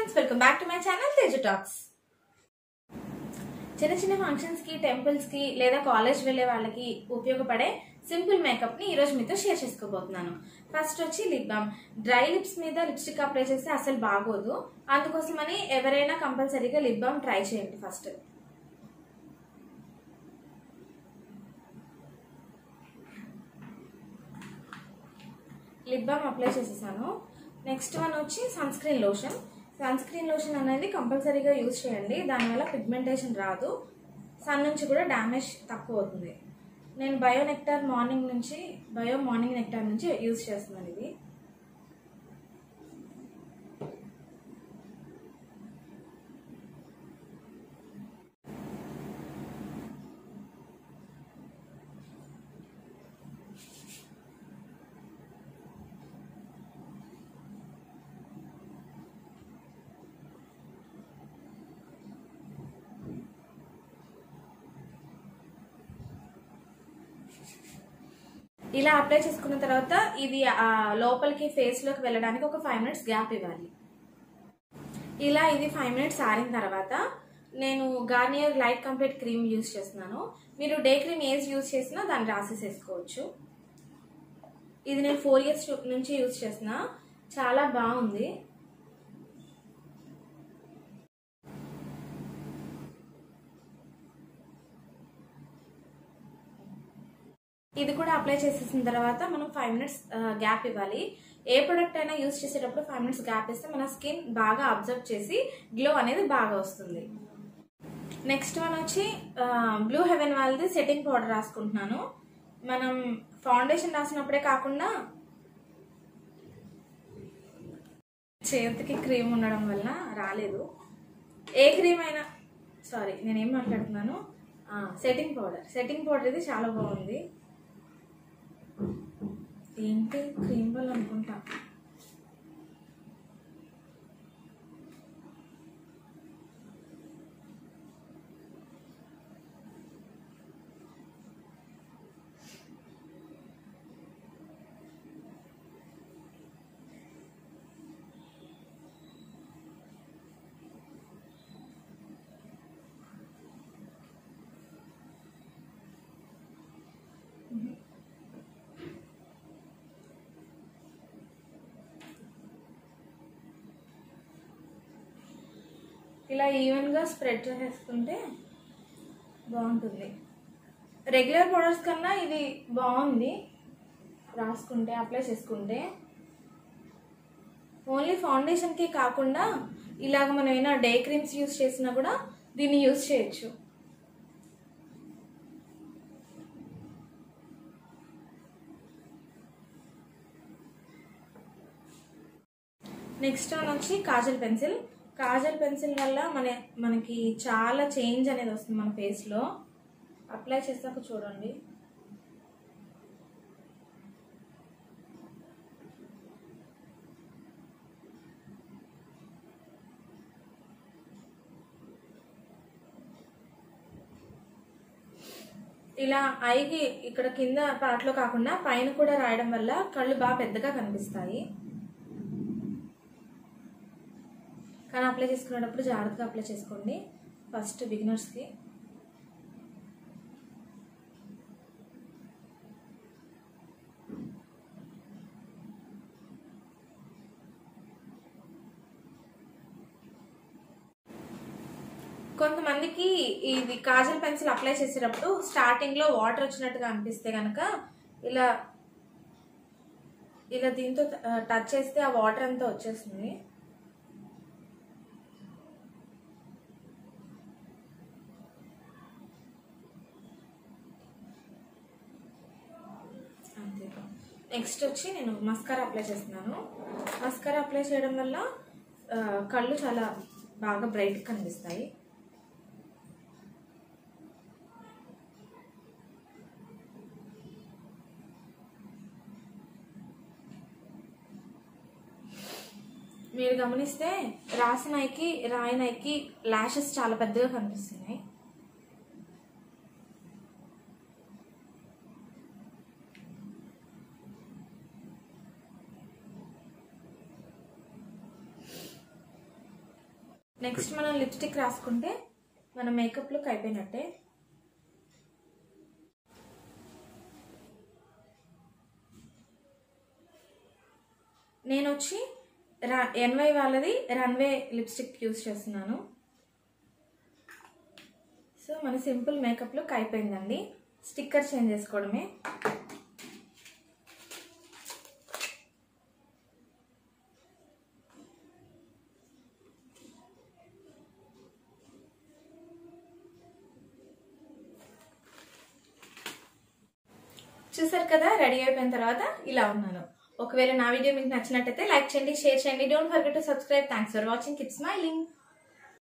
friends welcome back to my channel Teju talks చిన్న చిన్న functions కి టెంపుల్స్ కి లేదా కాలేజ్ వెళ్ళే వాళ్ళకి ఉపయోగపడే సింపుల్ మేకప్ ని ఈ రోజు మీతో షేర్ చేసుకోబోతున్నాను ఫస్ట్ వచ్చి లిప్ బామ్ డ్రై లిప్స్ మీద లిప్స్టిక్ అప్లై చేస్తే అసలు బాగోదు అందుకోసమని ఎవరైనా కంపల్సరీగా లిప్ బామ్ ట్రై చేయండి ఫస్ట్ లిప్ బామ్ అప్లై చేసేసాను నెక్స్ట్ వన్ వచ్చి sunscreen lotion sunscreen lotion అనేది కంపల్సరీగా యూజ్ చేయండి దానివల్ల పిగ్మెంటేషన్ రాదు సన్ నుంచి కూడా డ్యామేజ్ తక్కువ అవుతుంది నేను బయో నెక్టార్ మార్నింగ్ నుంచి బయో మార్నింగ్ నెక్టార్ నుంచి యూజ్ చేస్తున్నాను ఇది ఇలా అప్లై చేసుకున్న తర్వాత ఇది ఆ లోపలికి ఫేస్ లోకి వెళ్ళడానికి ఒక ఫైవ్ మినిట్స్ గ్యాప్ ఇవ్వాలి ఇలా ఇది ఫైవ్ మినిట్స్ ఆరిన తర్వాత నేను Garnier light complete cream use చేస్తున్నాను మీరు డే క్రీమ్ ఏజ్ యూజ్ చేసినా దాన్ని రాసేసేసుకోవచ్చు ఇది నేను ఫోర్ ఇయర్స్ నుంచి యూజ్ చేసిన చాలా బాగుంది ఇది కూడా అప్లై చేసేసిన తర్వాత మనం ఫైవ్ మినిట్స్ గ్యాప్ ఇవ్వాలి ఏ ప్రొడక్ట్ అయినా యూజ్ చేసేటప్పుడు ఫైవ్ మినిట్స్ గ్యాప్ ఇస్తే మన స్కిన్ బాగా అబ్జర్వ్ చేసి గ్లో అనేది బాగా వస్తుంది నెక్స్ట్ వన్ వచ్చి బ్లూ హెవెన్ వాళ్ళది సెట్టింగ్ పౌడర్ రాసుకుంటున్నాను మనం ఫౌండేషన్ రాసినప్పుడే కాకుండా చేతికి క్రీమ్ ఉండడం వల్ల రాలేదు ఏ క్రీమ్ అయినా సారీ నేనేం మాట్లాడుతున్నాను సెట్టింగ్ పౌడర్ సెట్టింగ్ పౌడర్ ఇది చాలా బాగుంది ఏంటి క్రీమ్ వల్ల అనుకుంటా ఇలా ఈవెన్గా స్ప్రెడ్ చేసేసుకుంటే బాగుంటుంది రెగ్యులర్ పౌడర్స్ కన్నా ఇది బాగుంది రాసుకుంటే అప్లై చేసుకుంటే ఓన్లీ ఫౌండేషన్కి కాకుండా ఇలాగ మనం ఏమైనా డే క్రీమ్స్ యూస్ చేసినా కూడా దీన్ని యూస్ చేయొచ్చు నెక్స్ట్ వన్ వచ్చి కాజల్ పెన్సిల్ కాజల్ పెన్సిల్ వల్ల మన మనకి చాలా చేంజ్ అనేది వస్తుంది మన ఫేస్లో అప్లై చేసాక చూడండి ఇలా ఐకి ఇక్కడ కింద పార్ట్లో కాకుండా పైన కూడా రాయడం వల్ల కళ్ళు బాగా పెద్దగా కనిపిస్తాయి కానీ అప్లై చేసుకునేటప్పుడు జాగ్రత్తగా అప్లై చేసుకోండి ఫస్ట్ బిగినర్స్కి కొంతమందికి ఇది కాజల్ పెన్సిల్ అప్లై చేసేటప్పుడు స్టార్టింగ్లో వాటర్ వచ్చినట్టుగా అనిపిస్తే కనుక ఇలా ఇలా దీంతో టచ్ చేస్తే ఆ వాటర్ అంతా వచ్చేస్తుంది అంతే నెక్స్ట్ వచ్చి నేను మస్కారా అప్లై చేస్తున్నాను మస్కారా అప్లై చేయడం వల్ల కళ్ళు చాలా బాగా బ్రైట్ కనిపిస్తాయి మీరు గమనిస్తే రాసినైకి రాయినైకి ల్యాషెస్ చాలా పెద్దగా కనిపిస్తున్నాయి నెక్స్ట్ మనం లిప్స్టిక్ రాసుకుంటే మన మేకప్ లుక్ అయిపోయినట్టే నేను వచ్చి ఎన్వై వాళ్ళది రన్వే లిప్స్టిక్ యూస్ చేస్తున్నాను సో మన సింపుల్ మేకప్ లుక్ అయిపోయిందండి స్టిక్కర్ చేంజ్ చేసుకోవడమే చూసారు కదా రెడీ అయిపోయిన తర్వాత ఇలా ఉన్నాను ఒకవేళ నా వీడియో మీకు నచ్చినట్టయితే లైక్ చేయండి షేర్ చేయండి don't forget to subscribe thanks for watching keep smiling